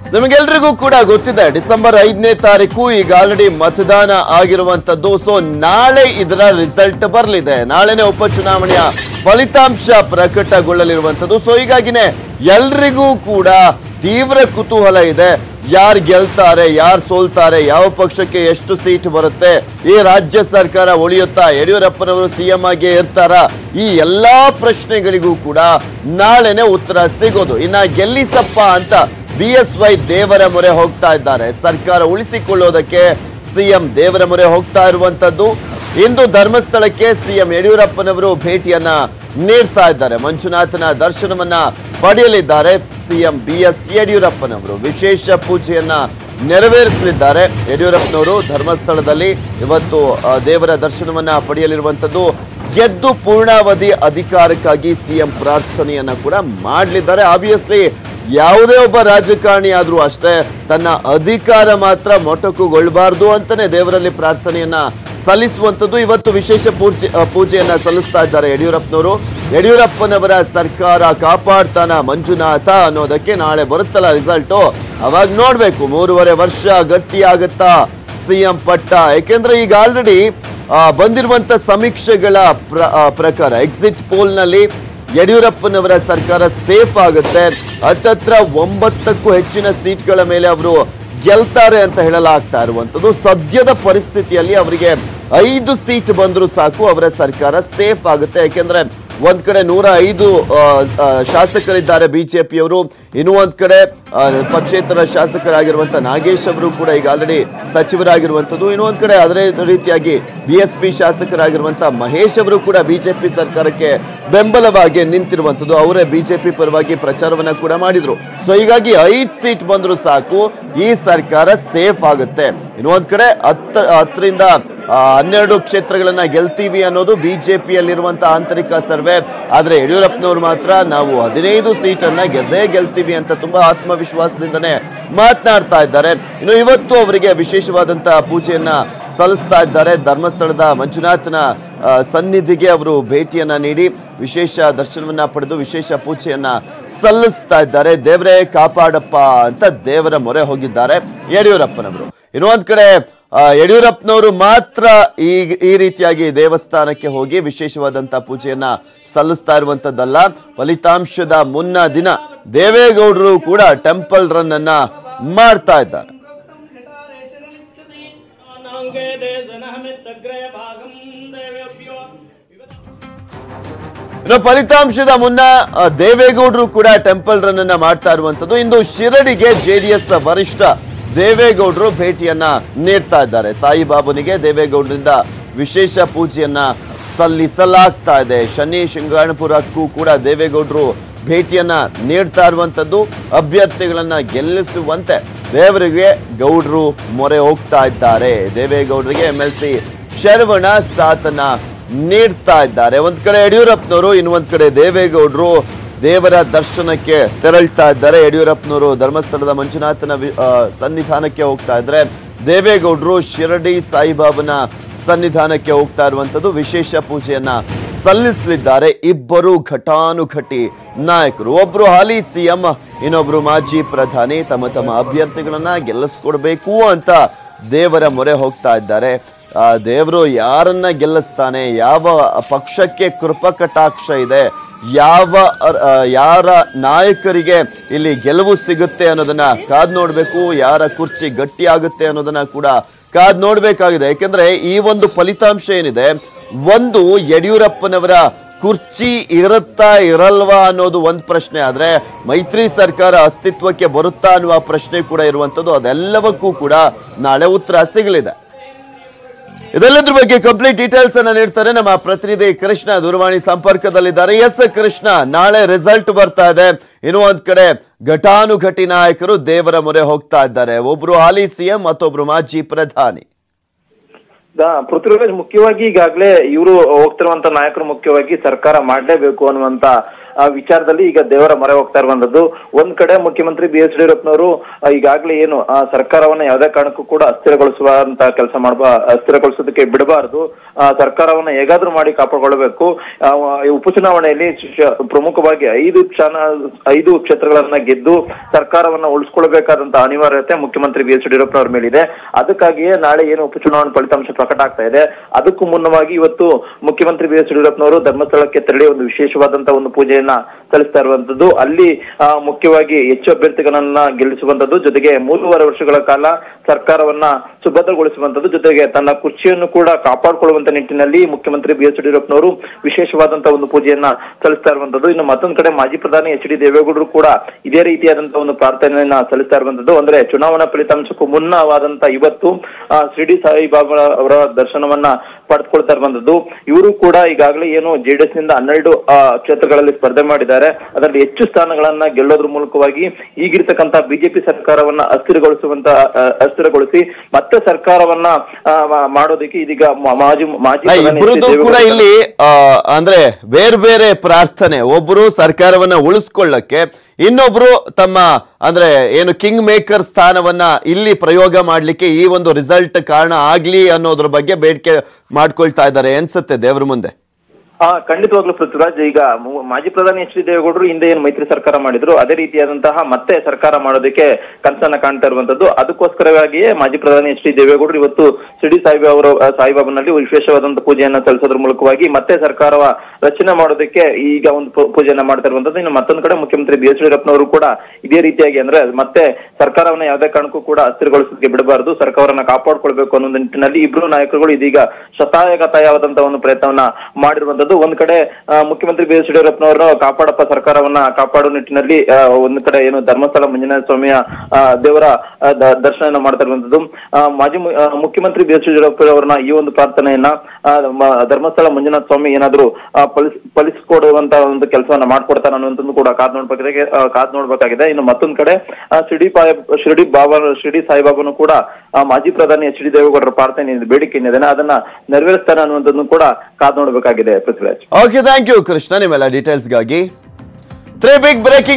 ನಿಮಗೆಲ್ರಿಗೂ ಕೂಡ ಗೊತ್ತಿದೆ ಡಿಸೆಂಬರ್ ಐದನೇ ತಾರೀಕು ಈಗ ಆಲ್ರೆಡಿ ಮತದಾನ ಆಗಿರುವಂತದ್ದು ಸೊ ನಾಳೆ ಇದರ ರಿಸಲ್ಟ್ ಬರಲಿದೆ ನಾಳೆನೆ ಉಪಚುನಾವಣೆಯ ಫಲಿತಾಂಶ ಪ್ರಕಟಗೊಳ್ಳಲಿರುವಂತದ್ದು ಸೊ ಹೀಗಾಗಿನೇ ಎಲ್ರಿಗೂ ಕೂಡ ತೀವ್ರ ಕುತೂಹಲ ಇದೆ ಯಾರು ಗೆಲ್ತಾರೆ ಯಾರು ಸೋಲ್ತಾರೆ ಯಾವ ಪಕ್ಷಕ್ಕೆ ಎಷ್ಟು ಸೀಟ್ ಬರುತ್ತೆ ಈ ರಾಜ್ಯ ಸರ್ಕಾರ ಉಳಿಯುತ್ತಾ ಯಡಿಯೂರಪ್ಪನವರು ಸಿಎಂ ಆಗಿ ಇರ್ತಾರ ಈ ಎಲ್ಲಾ ಪ್ರಶ್ನೆಗಳಿಗೂ ಕೂಡ ನಾಳೆನೆ ಉತ್ತರ ಸಿಗೋದು ಇನ್ನ ಗೆಲ್ಲಿಸಪ್ಪ ಅಂತ ಬಿ ಎಸ್ ವೈ ದೇವರ ಮೊರೆ ಹೋಗ್ತಾ ಇದ್ದಾರೆ ಸರ್ಕಾರ ಉಳಿಸಿಕೊಳ್ಳೋದಕ್ಕೆ ಸಿಎಂ ದೇವರ ಮೊರೆ ಹೋಗ್ತಾ ಇರುವಂತದ್ದು ಇಂದು ಧರ್ಮಸ್ಥಳಕ್ಕೆ ಸಿಎಂ ಯಡಿಯೂರಪ್ಪನವರು ಭೇಟಿಯನ್ನ ನೀಡ್ತಾ ಇದ್ದಾರೆ ಮಂಜುನಾಥನ ದರ್ಶನವನ್ನ ಪಡೆಯಲಿದ್ದಾರೆ ಸಿಎಂ ಬಿ ಎಸ್ ಯಡಿಯೂರಪ್ಪನವರು ವಿಶೇಷ ಪೂಜೆಯನ್ನ ನೆರವೇರಿಸಲಿದ್ದಾರೆ ಯಡಿಯೂರಪ್ಪನವರು ಧರ್ಮಸ್ಥಳದಲ್ಲಿ ಇವತ್ತು ಆ, ದೇವರ ದರ್ಶನವನ್ನ ಪಡೆಯಲಿರುವಂತದ್ದು ಗೆದ್ದು ಪೂರ್ಣಾವಧಿ ಅಧಿಕಾರಕ್ಕಾಗಿ ಸಿಎಂ ಪ್ರಾರ್ಥನೆಯನ್ನ ಕೂಡ ಮಾಡಲಿದ್ದಾರೆ ಆಬ್ವಿಯಸ್ಲಿ ಯಾವುದೇ ಒಬ್ಬ ರಾಜಕಾರಣಿ ಆದ್ರೂ ಅಷ್ಟೇ ತನ್ನ ಅಧಿಕಾರ ಮಾತ್ರ ಮೊಟಕುಗೊಳ್ಳಬಾರ್ದು ಅಂತಾನೆ ದೇವರಲ್ಲಿ ಪ್ರಾರ್ಥನೆಯನ್ನ ಸಲ್ಲಿಸುವಂತದ್ದು ಇವತ್ತು ವಿಶೇಷ ಪೂಜೆ ಆ, ಪೂಜೆಯನ್ನ ಸಲ್ಲಿಸ್ತಾ ಇದ್ದಾರೆ ಯಡಿಯೂರಪ್ಪನವರು ಯಡಿಯೂರಪ್ಪನವರ ಸರ್ಕಾರ ಕಾಪಾಡ್ತಾನ ಮಂಜುನಾಥ ಅನ್ನೋದಕ್ಕೆ ನಾಳೆ ಬರುತ್ತಲ್ಲ ರಿಸಲ್ಟು ಅವಾಗ ನೋಡ್ಬೇಕು ಮೂರುವರೆ ವರ್ಷ ಗಟ್ಟಿ ಆಗುತ್ತಾ ಸಿಎಂ ಪಟ್ಟ ಯಾಕೆಂದ್ರೆ ಈಗ ಆಲ್ರೆಡಿ ಬಂದಿರುವಂತ ಸಮೀಕ್ಷೆಗಳ ಪ್ರ- ಆ, ಪ್ರಕಾರ ಎಕ್ಸಿಟ್ ಪೋಲ್ ನಲ್ಲಿ ಯಡಿಯೂರಪ್ಪನವರ ಸರ್ಕಾರ ಸೇಫ್ ಆಗುತ್ತೆ ಹತ್ತತ್ರ ಒಂಬತ್ತಕ್ಕೂ ಹೆಚ್ಚಿನ ಸೀಟ್ಗಳ ಮೇಲೆ ಅವರು ಗೆಲ್ತಾರೆ ಅಂತ ಹೇಳಲಾಗ್ತಾ ಇರುವಂತದ್ದು ಸದ್ಯದ ಪರಿಸ್ಥಿತಿಯಲ್ಲಿ ಅವರಿಗೆ ಐದು ಸೀಟ್ ಬಂದರೂ ಸಾಕು ಅವರ ಸರ್ಕಾರ ಸೇಫ್ ಆಗುತ್ತೆ ಯಾಕೆಂದ್ರೆ ಒಂದ್ ಕಡೆ ನೂರ ಐದು ಆ, ಆ, ಶಾಸಕರಿದ್ದಾರೆ ಬಿಜೆಪಿಯವರು ಇನ್ನು ಒಂದ್ ಕಡೆ ಆ, ಪಕ್ಷೇತರ ಶಾಸಕರಾಗಿರುವಂತ ನಾಗೇಶ್ ಅವರು ಕೂಡ ಈಗ ಆಲ್ರೆಡಿ ಸಚಿವರಾಗಿರುವಂತದ್ದು ಇನ್ನು ಒಂದ್ ಕಡೆ ಅದೇ ರೀತಿಯಾಗಿ ಬಿ ಎಸ್ ಪಿ ಶಾಸಕರಾಗಿರುವಂತ ಮಹೇಶ್ ಅವರು ಕೂಡ ಬಿಜೆಪಿ ಸರ್ಕಾರಕ್ಕೆ ಬೆಂಬಲವಾಗಿ ನಿಂತಿರುವಂತದ್ದು ಅವರೇ ಬಿಜೆಪಿ ಪರವಾಗಿ ಪ್ರಚಾರವನ್ನ ಕೂಡ ಮಾಡಿದ್ರು ಸೊ ಹೀಗಾಗಿ ಐದ್ ಸೀಟ್ ಬಂದ್ರು ಸಾಕು ಈ ಸರ್ಕಾರ ಸೇಫ್ ಆಗುತ್ತೆ ಇನ್ನು ಒಂದ್ ಕಡೆ ಹತ್ತ ಹತ್ತರಿಂದ ಆ, ಹನ್ನೆರಡು ಕ್ಷೇತ್ರಗಳನ್ನ ಗೆಲ್ತೀವಿ ಅನ್ನೋದು ಬಿಜೆಪಿಯಲ್ಲಿರುವಂತ ಆಂತರಿಕ ಸರ್ವೆ ಆದ್ರೆ ಯಡಿಯೂರಪ್ಪನವರು ಮಾತ್ರ ನಾವು ಹದಿನೈದು ಸೀಟನ್ನ ಗೆದ್ದೇ ಗೆಲ್ತೀವಿ ಅಂತ ತುಂಬಾ ಆತ್ಮವಿಶ್ವಾಸದಿಂದನೇ ಮಾತನಾಡ್ತಾ ಇದ್ದಾರೆ ಇನ್ನು ಇವತ್ತು ಅವರಿಗೆ ವಿಶೇಷವಾದಂತಹ ಪೂಜೆಯನ್ನ ಸಲ್ಲಿಸ್ತಾ ಇದ್ದಾರೆ ಧರ್ಮಸ್ಥಳದ ಮಂಜುನಾಥನ ಆ, ಸನ್ನಿಧಿಗೆ ಅವರು ಭೇಟಿಯನ್ನ ನೀಡಿ ವಿಶೇಷ ದರ್ಶನವನ್ನ ಪಡೆದು ವಿಶೇಷ ಪೂಜೆಯನ್ನ ಸಲ್ಲಿಸ್ತಾ ಇದ್ದಾರೆ ದೇವರೇ ಕಾಪಾಡಪ್ಪ ಅಂತ ದೇವರ ಮೊರೆ ಹೋಗಿದ್ದಾರೆ ಯಡಿಯೂರಪ್ಪನವರು ಇನ್ನು ಒಂದ್ ಕಡೆ ಆ, ಯಡಿಯೂರಪ್ಪನವರು ಮಾತ್ರ ಈ ಈ ರೀತಿಯಾಗಿ ದೇವಸ್ಥಾನಕ್ಕೆ ಹೋಗಿ ವಿಶೇಷವಾದಂತ ಪೂಜೆಯನ್ನ ಸಲ್ಲಿಸ್ತಾ ಇರುವಂತದ್ದಲ್ಲ ಫಲಿತಾಂಶದ ಮುನ್ನ ದಿನ ದೇವೇಗೌಡರು ಕೂಡ ಟೆಂಪಲ್ ರನ್ ಅನ್ನ ಮಾಡ್ತಾ ಇದ್ದಾರೆ ಇನ್ನು ಫಲಿತಾಂಶದ ಮುನ್ನ ಆ, ದೇವೇಗೌಡರು ಕೂಡ ಟೆಂಪಲ್ ರನ್ ಅನ್ನ ಮಾಡ್ತಾ ಇರುವಂತದ್ದು ಇಂದು ಶಿರಡಿಗೆ ಜೆಡಿಎಸ್ ವರಿಷ್ಠ ದೇವೇಗೌಡರು ಭೇಟಿಯನ್ನ ನೀಡ್ತಾ ಇದ್ದಾರೆ ಸಾಯಿಬಾಬುನಿಗೆ ದೇವೇಗೌಡರಿಂದ ವಿಶೇಷ ಪೂಜೆಯನ್ನ ಸಲ್ಲಿಸಲಾಗ್ತಾ ಇದೆ ಶನಿ ಶಿಂಗಾಣಪುರಕ್ಕೂ ಕೂಡ ದೇವೇಗೌಡರು ಭೇಟಿಯನ್ನ ನೀಡ್ತಾ ಇರುವಂತದ್ದು ಅಭ್ಯರ್ಥಿಗಳನ್ನ ಗೆಲ್ಲಿಸುವಂತೆ ದೇವರಿಗೆ ಗೌಡ್ರು ಮೊರೆ ಹೋಗ್ತಾ ಇದ್ದಾರೆ ದೇವೇಗೌಡರಿಗೆ ಎಂ ಎಲ್ ಸಿ ಶರವಣ ಸಾಥನ ನೀಡ್ತಾ ಇದ್ದಾರೆ ಒಂದ್ ಕಡೆ ಯಡಿಯೂರಪ್ಪನವರು ಇನ್ನು ಒಂದ್ ಕಡೆ ದೇವೇಗೌಡರು ದೇವರ ದರ್ಶನಕ್ಕೆ ತೆರಳ್ತಾ ಇದ್ದಾರೆ ಯಡಿಯೂರಪ್ಪನವರು ಧರ್ಮಸ್ಥಳದ ಮಂಜುನಾಥನ ವಿ- ಆ, ಸನ್ನಿಧಾನಕ್ಕೆ ಹೋಗ್ತಾ ಇದ್ರೆ ದೇವೇಗೌಡರು ಶಿರಡಿ ಸಾಯಿಬಾಬನ ಸನ್ನಿಧಾನಕ್ಕೆ ಹೋಗ್ತಾ ಇರುವಂತದ್ದು ವಿಶೇಷ ಪೂಜೆಯನ್ನ ಸಲ್ಲಿಸಲಿದ್ದಾರೆ ಇಬ್ಬರು ಘಟಾನುಘಟಿ ನಾಯಕರು ಒಬ್ರು ಹಾಲಿ ಸಿಎಂ ಇನ್ನೊಬ್ರು ಮಾಜಿ ಪ್ರಧಾನಿ ತಮ್ಮ ತಮ್ಮ ಅಭ್ಯರ್ಥಿಗಳನ್ನ ಗೆಲ್ಲಿಸ್ಕೊಡ್ಬೇಕು ಅಂತ ದೇವರ ಮೊರೆ ಹೋಗ್ತಾ ಇದ್ದಾರೆ ಆ ದೇವರು ಯಾರನ್ನ ಗೆಲ್ಲಿಸ್ತಾನೆ ಯಾವ ಪಕ್ಷಕ್ಕೆ ಕೃಪಾ ಕಟಾಕ್ಷ ಇದೆ ಯಾವ ಅರ್- ಆ, ಯಾರ ನಾಯಕರಿಗೆ ಇಲ್ಲಿ ಗೆಲುವು ಸಿಗುತ್ತೆ ಅನ್ನೋದನ್ನ ಕಾದ್ ನೋಡ್ಬೇಕು ಯಾರ ಕುರ್ಚಿ ಗಟ್ಟಿ ಆಗುತ್ತೆ ಅನ್ನೋದನ್ನ ಕೂಡ ಕಾದ್ ನೋಡ್ಬೇಕಾಗಿದೆ ಯಾಕೆಂದ್ರೆ ಈ ಒಂದು ಫಲಿತಾಂಶ ಏನಿದೆ ಒಂದು ಯಡಿಯೂರಪ್ಪನವರ ಕುರ್ಚಿ ಇರುತ್ತಾ ಇರಲ್ವಾ ಅನ್ನೋದು ಒಂದು ಪ್ರಶ್ನೆ ಆದ್ರೆ ಮೈತ್ರಿ ಸರ್ಕಾರ ಅಸ್ತಿತ್ವಕ್ಕೆ ಬರುತ್ತಾ ಅನ್ನುವ ಪ್ರಶ್ನೆ ಕೂಡ ಇರುವಂತದ್ದು ಅದೆಲ್ಲವಕ್ಕೂ ಕೂಡ ನಾಳೆ ಉತ್ತರ ಸಿಗಲಿದೆ ಇದೆಲ್ಲದ್ರ ಬಗ್ಗೆ ಕಂಪ್ಲೀಟ್ ಡೀಟೇಲ್ಸ್ ಅನ್ನ ನೀಡ್ತಾರೆ ನಮ್ಮ ಪ್ರತಿನಿಧಿ ಕೃಷ್ಣ ದೂರವಾಣಿ ಸಂಪರ್ಕದಲ್ಲಿದ್ದಾರೆ ಎಸ್ ಕೃಷ್ಣ ನಾಳೆ ರಿಸಲ್ಟ್ ಬರ್ತಾ ಇದೆ ಇನ್ನು ಒಂದ್ ಕಡೆ ಘಟಾನುಘಟಿ ನಾಯಕರು ದೇವರ ಮೊರೆ ಹೋಗ್ತಾ ಇದ್ದಾರೆ ಒಬ್ರು ಹಾಲಿ ಸಿಎಂ ಮತ್ತೊಬ್ರು ಮಾಜಿ ಪ್ರಧಾನಿ ದ- ಪೃಥ್ವಿರಾಜ್ ಮುಖ್ಯವಾಗಿ ಈಗಾಗಲೇ ಇವರು ಹೋಗ್ತಿರುವಂತ ನಾಯಕರು ಮುಖ್ಯವಾಗಿ ಸರ್ಕಾರ ಮಾಡ್ಲೇಬೇಕು ಅನ್ನುವಂತ ಆ, ವಿಚಾರದಲ್ಲಿ ಈಗ ದೇವರ ಮೊರೆ ಹೋಗ್ತಾ ಇರುವಂತದ್ದು ಒಂದ್ ಕಡೆ ಮುಖ್ಯಮಂತ್ರಿ ಬಿ ಎಸ್ ಯಡಿಯೂರಪ್ಪನವರು ಆ, ಈಗಾಗ್ಲೇ ಏನು ಆ, ಸರ್ಕಾರವನ್ನ ಯಾವುದೇ ಕಾರಣಕ್ಕೂ ಕೂಡ ಅಸ್ಥಿರಗೊಳಿಸುವಂತ ಕೆಲಸ ಮಾಡಬ ಅಸ್ಥಿರಗೊಳಿಸೋದಕ್ಕೆ ಬಿಡಬಾರದು ಆ, ಸರ್ಕಾರವನ್ನ ಹೇಗಾದ್ರೂ ಮಾಡಿ ಕಾಪಾಡಿಕೊಳ್ಳಬೇಕು ಆ, ಈ ಉಪಚುನಾವಣೆಯಲ್ಲಿ ಶ- ಪ್ರಮುಖವಾಗಿ ಐದು ಕ್ಷಣ ಐದು ಕ್ಷೇತ್ರಗಳನ್ನ ಗೆದ್ದು ಸರ್ಕಾರವನ್ನ ಉಳಿಸ್ಕೊಳ್ಬೇಕಾದಂತ ಅನಿವಾರ್ಯತೆ ಮುಖ್ಯಮಂತ್ರಿ ಬಿ ಎಸ್ ಯಡಿಯೂರಪ್ಪನವ್ರ ಮೇಲಿದೆ ಅದಕ್ಕಾಗಿಯೇ ನಾಳೆ ಏನು ಉಪಚುನಾವಣೆ ಫಲಿತಾಂಶ ಪ್ರಕಟ ಆಗ್ತಾ ಇದೆ ಅದಕ್ಕೂ ಮುನ್ನವಾಗಿ ಇವತ್ತು ಮುಖ್ಯಮಂತ್ರಿ ಬಿ ಎಸ್ ಯಡಿಯೂರಪ್ಪನವರು ಧರ್ಮಸ್ಥಳಕ್ಕೆ ತೆರಳಿ ಒಂದು ವಿಶೇಷವಾದಂತಹ ಒಂದು ಪೂಜೆಯನ್ನ ಸಲ್ಲಿಸ್ತಾ ಇರುವಂತದ್ದು ಅಲ್ಲಿ ಆ, ಮುಖ್ಯವಾಗಿ ಹೆಚ್ಚು ಅಭ್ಯರ್ಥಿಗಳನ್ನ ಗೆಲ್ಲಿಸುವಂತದ್ದು ಜೊತೆಗೆ ಮೂರುವರೆ ವರ್ಷಗಳ ಕಾಲ ಸರ್ಕಾರವನ್ನ ಸುಭದ್ರಗೊಳಿಸುವಂತದ್ದು ಜೊತೆಗೆ ತನ್ನ ಕುರ್ಚಿಯನ್ನು ಕೂಡ ಕಾಪಾಡಿಕೊಳ್ಳುವಂತ ನಿಟ್ಟಿನಲ್ಲಿ ಮುಖ್ಯಮಂತ್ರಿ ಬಿ ಎಸ್ ಯಡಿಯೂರಪ್ಪನವರು ವಿಶೇಷವಾದಂತಹ ಒಂದು ಪೂಜೆಯನ್ನ ಸಲ್ಲಿಸ್ತಾ ಇರುವಂತದ್ದು ಇನ್ನು ಮತ್ತೊಂದು ಕಡೆ ಮಾಜಿ ಪ್ರಧಾನಿ ಎಚ್ ಡಿ ದೇವೇಗೌಡರು ಕೂಡ ಇದೇ ರೀತಿಯಾದಂತಹ ಒಂದು ಪ್ರಾರ್ಥನೆಯನ್ನ ಸಲ್ಲಿಸ್ತಾ ಇರುವಂತದ್ದು ಅಂದ್ರೆ ಚುನಾವಣಾ ಫಲಿತಾಂಶಕ್ಕೂ ಮುನ್ನವಾದಂತ ಇವತ್ತು ಆ, ಶಿರ್ಡಿ ಸಾಯಿಬಾಬಾ ಅವರ ದರ್ಶನವನ್ನ ಪಡೆದುಕೊಳ್ತಾ ಇರುವಂತದ್ದು ಇವರು ಕೂಡ ಈಗಾಗಲೇ ಏನು ಜೆಡಿಎಸ್ ನಿಂದ ಹನ್ನೆರಡು ಆ, ಕ್ಷೇತ್ರಗಳಲ್ಲಿ ಸ್ಪರ್ಧೆ ಮಾಡಿದ್ದಾರೆ ಅದರಲ್ಲಿ ಹೆಚ್ಚು ಸ್ಥಾನಗಳನ್ನ ಗೆಲ್ಲೋದ್ರ ಮೂಲಕವಾಗಿ ಈಗಿರ್ತಕ್ಕಂತ ಬಿಜೆಪಿ ಸರ್ಕಾರವನ್ನ ಅಸ್ಥಿರಗೊಳಿಸುವಂತ ಆ, ಅಸ್ಥಿರಗೊಳಿಸಿ ಮತ್ತೆ ಸರ್ಕಾರವನ್ನ ಆ, ಮಾ- ಮಾಡೋದಕ್ಕೆ ಇದೀಗ ಮ- ಮಾಜಿ ಮಾಜಿ ಆ, ಪ್ರಧಾನಿ ಇಬ್ರದ್ದು ಎಚ್ ಡಿ ಕೂಡ ದೇವೇಗೌಡ ಇಲ್ಲಿ ಆ, ಅಂದ್ರೆ ಬೇರೆ ಬೇರೆ ಪ್ರಾರ್ಥನೆ ಒಬ್ರು ಸರ್ಕಾರವನ್ನ ಉಳಿಸ್ಕೊಳ್ಳಕ್ಕೆ ಇನ್ನೊಬ್ರು ತಮ್ಮ ಅಂದ್ರೆ ಏನು ಕಿಂಗ್ ಮೇಕರ್ ಸ್ಥಾನವನ್ನ ಇಲ್ಲಿ ಪ್ರಯೋಗ ಮಾಡ್ಲಿಕ್ಕೆ ಈ ಒಂದು ರಿಸಲ್ಟ್ ಕಾರಣ ಆಗ್ಲಿ ಅನ್ನೋದ್ರ ಬಗ್ಗೆ ಬೇಡಿಕೆ ಮಾಡ್ಕೊಳ್ತಾ ಇದ್ದಾರೆ ಅನ್ಸುತ್ತೆ ದೇವ್ರ ಮುಂದೆ ಹಾ ಖಂಡಿತವಾಗ್ಲೂ ಪೃಥ್ವಿರಾಜ್ ಈಗ ಮು- ಮಾಜಿ ಪ್ರಧಾನಿ ಎಚ್ ಡಿ ದೇವೇಗೌಡರು ಹಿಂದೆ ಏನು ಮೈತ್ರಿ ಸರ್ಕಾರ ಮಾಡಿದ್ರು ಅದೇ ರೀತಿಯಾದಂತಹ ಮತ್ತೆ ಸರ್ಕಾರ ಮಾಡೋದಕ್ಕೆ ಕನಸನ್ನ ಕಾಣ್ತಾ ಇರುವಂತದ್ದು ಅದಕ್ಕೋಸ್ಕರವಾಗಿಯೇ ಮಾಜಿ ಪ್ರಧಾನಿ ಎಚ್ ಡಿ ದೇವೇಗೌಡರು ಇವತ್ತು ಶಿರ್ಡಿ ಸಾಯಿಬಾ ಅವರು ಆ, ಸಾಯಿಬಾಬಾನಲ್ಲಿ ವಿಶೇಷವಾದಂತಹ ಪೂಜೆಯನ್ನ ಸಲ್ಲಿಸೋದ್ರ ಮೂಲಕವಾಗಿ ಮತ್ತೆ ಸರ್ಕಾರವ ರಚನೆ ಮಾಡೋದಕ್ಕೆ ಈಗ ಒಂದು ಪೂ- ಪೂಜೆಯನ್ನ ಮಾಡ್ತಾ ಇರುವಂತದ್ದು ಇನ್ನು ಮತ್ತೊಂದು ಕಡೆ ಮುಖ್ಯಮಂತ್ರಿ ಬಿ ಎಸ್ ಯಡಿಯೂರಪ್ಪನವರು ಕೂಡ ಇದೇ ರೀತಿಯಾಗಿ ಅಂದ್ರೆ ಮತ್ತೆ ಸರ್ಕಾರವನ್ನ ಯಾವುದೇ ಕಾರಣಕ್ಕೂ ಕೂಡ ಅಸ್ಥಿರಗೊಳಿಸೋದಕ್ಕೆ ಬಿಡಬಾರದು ಸರ್ಕಾರವನ್ನ ಕಾಪಾಡ್ಕೊಳ್ಬೇಕು ಅನ್ನೋ ನಿಟ್ಟಿನಲ್ಲಿ ಇಬ್ರು ನಾಯಕರುಗಳು ಇದೀಗ ಶತಾಯಗತಾಯವಾದಂತಹ ಒಂದು ಪ್ರಯತ್ನವನ್ನ ಮಾಡಿರುವಂತದ್ದು ಒಂದ್ ಕಡೆ ಆ, ಮುಖ್ಯಮಂತ್ರಿ ಬಿ ಎಸ್ ಯಡಿಯೂರಪ್ಪನವರು ಕಾಪಾಡಪ್ಪ ಸರ್ಕಾರವನ್ನ ಕಾಪಾಡೋ ನಿಟ್ಟಿನಲ್ಲಿ ಆ, ಒಂದ್ ಕಡೆ ಏನು ಧರ್ಮಸ್ಥಳ ಮಂಜುನಾಥ ಸ್ವಾಮಿಯ ಆ, ದೇವರ ಆ, ದ- ದರ್ಶನ ಮಾಡ್ತಾ ಇರುವಂತದ್ದು ಆ, ಮಾಜಿ ಮು- ಆ, ಮುಖ್ಯಮಂತ್ರಿ ಬಿ ಎಸ್ ಯಡಿಯೂರಪ್ಪ ಅವರನ್ನ ಈ ಒಂದು ಪ್ರಾರ್ಥನೆಯನ್ನ ಆ, ಮ- ಧರ್ಮಸ್ಥಳ ಮಂಜುನಾಥ ಸ್ವಾಮಿ ಏನಾದ್ರು ಆ, ಫಲಿಸ್ ಫಲಿಸ್ಕೊಡುವಂತ ಒಂದು ಕೆಲಸವನ್ನ ಮಾಡ್ಕೊಡ್ತಾನೆ ಅನ್ನುವಂಥದ್ದು ಕೂಡ ಕಾದ್ ನೋಡ್ಬೇಕಾಗಿದೆ ಆ, ಕಾದ್ ನೋಡ್ಬೇಕಾಗಿದೆ ಇನ್ನು ಮತ್ತೊಂದ್ ಕಡೆ ಆ, ಶಿರ್ಡಿ ಪಾಯ ಶಿರ್ಡಿ ಬಾಬಾ ಶಿರ್ಡಿ ಸಾಯಿಬಾಬಾನು ಕೂಡ ಆ, ಮಾಜಿ ಪ್ರಧಾನಿ ಎಚ್ ಡಿ ದೇವೇಗೌಡರ ಪ್ರಾರ್ಥನೆ ಏನಿದೆ, ಬೇಡಿಕೆ ಏನಿದೆ ಅದನ್ನ ನೆರವೇರಿಸ್ತಾನೆ ಅನ್ನುವಂಥದ್ದನ್ನು ಕೂಡ ಕಾದ್ ನೋಡ್ಬೇಕಾಗಿದೆ Prithviraj okay thank you Krishna ನಿಮ್ಮೆಲ್ಲ ಡೀಟೇಲ್ಸ್ಗಾಗಿ ತ್ರೀ ಬಿಗ್ ಬ್ರೇಕಿಂಗ್